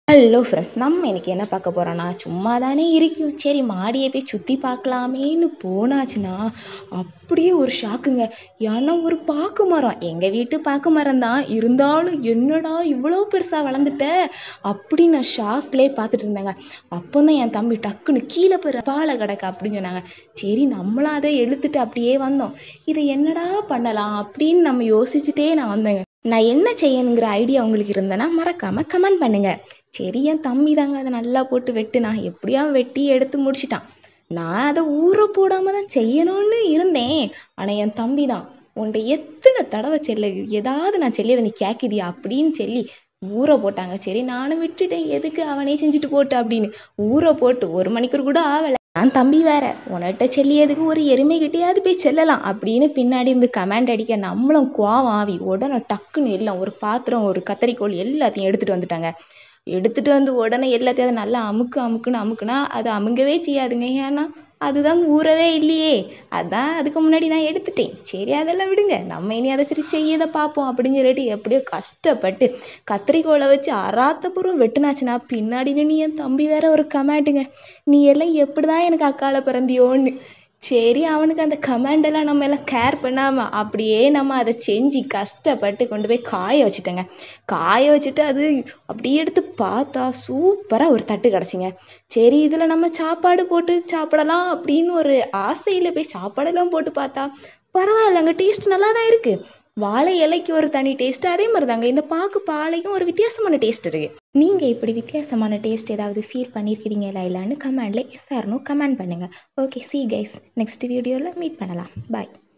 hello friends நம்ம இன்னைக்கு என்ன பார்க்க போகிறோன்னா சும்மா தானே இருக்கும் சரி மாடியை போய் சுற்றி பார்க்கலாமேன்னு போனாச்சுன்னா அப்படியே ஒரு ஷாக்குங்க ஏன்னா ஒரு பாக்கு மரம் எங்கள் வீட்டு பாக்கு மரம் தான் இருந்தாலும் என்னடா இவ்வளோ பெருசாக வளர்ந்துட்ட அப்படி நான் ஷாக்லேயே பார்த்துட்டு இருந்தேங்க அப்போ தான் என் தம்பி டக்குன்னு கீழே போகிற பாலை கிடக்கு அப்படின்னு சொன்னாங்க சரி நம்மளும் அதை இழுத்துட்டு அப்படியே வந்தோம் இதை என்னடா பண்ணலாம் அப்படின்னு நம்ம யோசிச்சுட்டே நான் வந்தேங்க நான் என்ன செய்யணுங்கிற ஐடியா உங்களுக்கு இருந்தேன்னா மறக்காமல் கமெண்ட் பண்ணுங்கள் சரி என் தம்பி தாங்க அதை நல்லா போட்டு வெட்டுனா எப்படியா வெட்டி எடுத்து முடிச்சிட்டான் நான் அதை ஊற போடாமல் தான் செய்யணும்னு இருந்தேன் ஆனால் என் தம்பி தான் உன்ட்ட எத்தனை தடவை செல்ல ஏதாவது நான் செல்லியதை நீ கேட்குதியா அப்படின்னு சொல்லி ஊற போட்டாங்க சரி நானும் விட்டுட்டேன் எதுக்கு அவனே செஞ்சுட்டு போட்டு அப்படின்னு ஊற போட்டு ஒரு மணிக்கூர் கூட ஆகலை நான் தம்பி வேற உன்கிட்ட செல்லியதுக்கு ஒரு எருமை கிட்டேயாவது போய் செல்லலாம் அப்படின்னு பின்னாடி இருந்து கமாண்ட் அடிக்க நம்மளும் கோவம் ஆவி உடனே டக்குன்னு எல்லாம் ஒரு பாத்திரம் ஒரு கத்தரிக்கோல் எல்லாத்தையும் எடுத்துட்டு வந்துட்டாங்க எடுத்துட்டு வந்து உடனே எல்லாத்தையும் அதை நல்லா அமுக்கு அமுக்குன்னு அமுக்குனா அது அமுங்கவே செய்யாதுங்க ஏன்னா அதுதான் ஊறவே இல்லையே அதான் அதுக்கு முன்னாடி நான் எடுத்துட்டேன் சரி அதெல்லாம் விடுங்க நம்ம இனி அதை சரி செய்யதை பார்ப்போம் அப்படின்னு சொல்லிட்டு எப்படியோ கஷ்டப்பட்டு கத்திரிக்கோலை வச்சு அராத்தபுரம் வெட்டுனாச்சுன்னா பின்னாடி நின்று என் தம்பி வேற ஒரு கமெண்ட்டுங்க நீ எல்லாம் எப்படிதான் எனக்கு அக்கால பிறந்தியோன்னு சரி அவனுக்கு அந்த கமெண்ட் எல்லாம் நம்ம எல்லாம் கேர் பண்ணாம அப்படியே நம்ம அதை செஞ்சு கஷ்டப்பட்டு கொண்டு போய் காய வச்சுட்டேங்க காய வச்சுட்டு அது அப்படியே எடுத்து பார்த்தா சூப்பராக ஒரு தட்டு கிடச்சிங்க சரி இதில் நம்ம சாப்பாடு போட்டு சாப்பிடலாம் அப்படின்னு ஒரு ஆசையில் போய் சாப்பாடெல்லாம் போட்டு பார்த்தா பரவாயில்லங்க டேஸ்ட் நல்லா தான் இருக்கு வாழை இலைக்கு ஒரு தனி டேஸ்ட் அதே மாதிரி தாங்க இந்த பாக்கு பாலைக்கும் ஒரு வித்தியாசமான டேஸ்ட் இருக்கு நீங்க இப்படி வித்தியாசமான டேஸ்ட் ஏதாவது ஃபீல் பண்ணியிருக்கிறீங்களா இல்லைன்னு கமெண்ட்ல எஸ் ஆர்னோ கமெண்ட் பண்ணுங்க ஓகே சி கைஸ் நெக்ஸ்ட் வீடியோவில் மீட் பண்ணலாம் பாய்